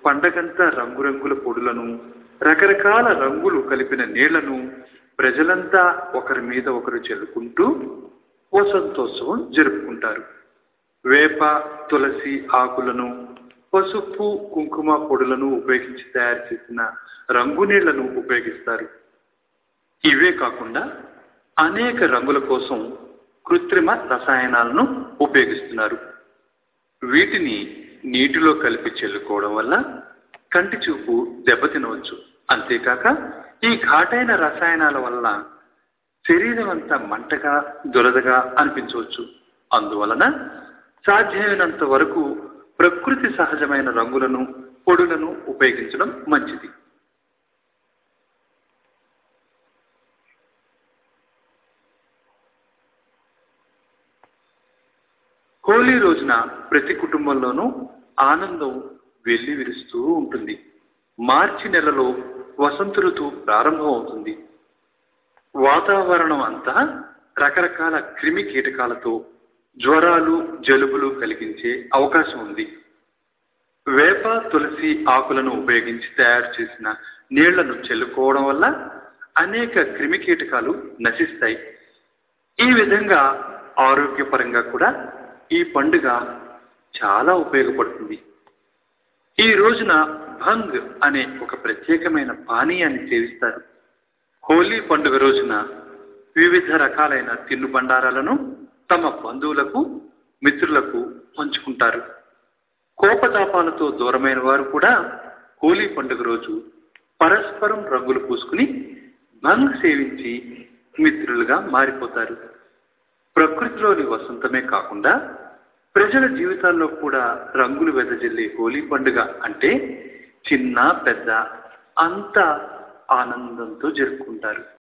పండగంతా రంగురంగుల పొడులను రకరకాల రంగులు కలిపిన నీళ్లను ప్రజలంతా ఒకరి మీద ఒకరు చెల్లుకుంటూ వసంతోత్సవం జరుపుకుంటారు వేప తులసి ఆకులను పసుపు కుంకుమ పొడులను ఉపయోగించి తయారు చేసిన రంగు నీళ్లను ఉపయోగిస్తారు ఇవే కాకుండా అనేక రంగుల కోసం కృత్రిమ రసాయనాలను ఉపయోగిస్తున్నారు వీటిని నీటిలో కలిపి చెల్లుకోవడం వల్ల కంటి చూపు దెబ్బతినవచ్చు అంతేకాక ఈ ఘాటైన రసాయనాల వల్ల శరీరం అంతా మంటగా దురదగా అనిపించవచ్చు అందువలన సాధ్యమైనంత వరకు ప్రకృతి సహజమైన రంగులను పొడులను ఉపయోగించడం మంచిది హోలీ రోజున ప్రతి కుటుంబంలోనూ ఆనందం వెళ్లి విరుస్తూ ఉంటుంది మార్చి నెలలో వసంత ఋతువు ప్రారంభం అవుతుంది వాతావరణం అంతా రకరకాల క్రిమి కీటకాలతో జ్వరాలు జలుబులు కలిగించే అవకాశం ఉంది వేప తులసి ఆకులను ఉపయోగించి తయారు చేసిన నీళ్లను చెల్లుకోవడం వల్ల అనేక క్రిమి కీటకాలు నశిస్తాయి ఈ విధంగా ఆరోగ్యపరంగా కూడా ఈ పండుగ చాలా ఉపయోగపడుతుంది ఈ రోజున భంగ్ అనే ఒక ప్రత్యేకమైన పానీయాన్ని సేవిస్తారు హోలీ పండుగ రోజున వివిధ రకాలైన తినుబండారాలను తమ బంధువులకు మిత్రులకు పంచుకుంటారు కోపతాపాలతో దూరమైన వారు కూడా హోలీ పండుగ రోజు పరస్పరం రంగులు పూసుకుని భంగ్ సేవించి మిత్రులుగా మారిపోతారు ప్రకృతిలోని వసంతమే కాకుండా ప్రజల జీవితాల్లో కూడా రంగులు వెదజల్లే హోలీ పండుగ అంటే చిన్న పెద్ద అంతా ఆనందంతో జరుపుకుంటారు